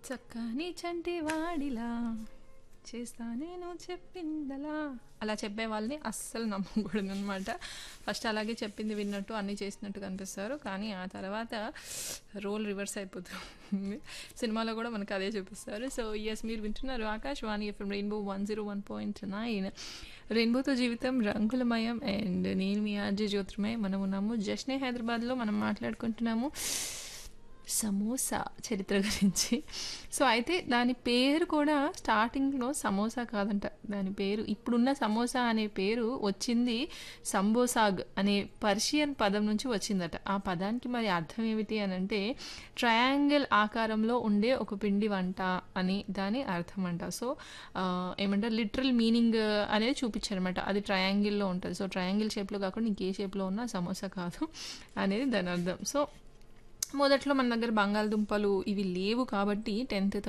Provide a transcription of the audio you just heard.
చక్కని చంటి వాడిలా చేస్తా నేను చెప్పిందలా అలా చెప్పే వాళ్ళని అస్సలు నమ్మకూడదు అనమాట ఫస్ట్ అలాగే చెప్పింది విన్నట్టు అన్నీ చేసినట్టు కనిపిస్తారు కానీ ఆ తర్వాత రోల్ రివర్స్ అయిపోతుంది సినిమాలో కూడా మనకు అదే చూపిస్తారు సో ఎస్ మీరు వింటున్నారు Akashvani FM rainbow one zero one point nine రెయిన్బోతో జీవితం రంగులమయం అండ్ నేను మీ ఆర్జే జ్యోతిర్మయ మనం ఉన్నాము జస్నే హైదరాబాద్లో మనం మాట్లాడుకుంటున్నాము సమోసా చరిత్ర గురించి సో అయితే దాని పేరు కూడా స్టార్టింగ్లో సమోసా కాదంట దాని పేరు ఇప్పుడున్న సమోసా అనే పేరు వచ్చింది సంబోసాగ్ అనే పర్షియన్ పదం నుంచి వచ్చిందట ఆ పదానికి మరి అర్థం ఏమిటి అని అంటే ట్రయాంగిల్ ఆకారంలో ఉండే ఒక పిండి వంట అని దాని అర్థం అంట సో ఏమంటారు లిటరల్ మీనింగ్ అనేది చూపించారనమాట అది ట్రయాంగిల్లో ఉంటుంది సో ట్రయాంగిల్ షేప్లో కాకుండా ఇంకే షేప్లో ఉన్న సమోసా కాదు అనేది దాని అర్థం సో మొదట్లో మన దగ్గర బంగాళదుంపలు ఇవి లేవు కాబట్టి టెన్త్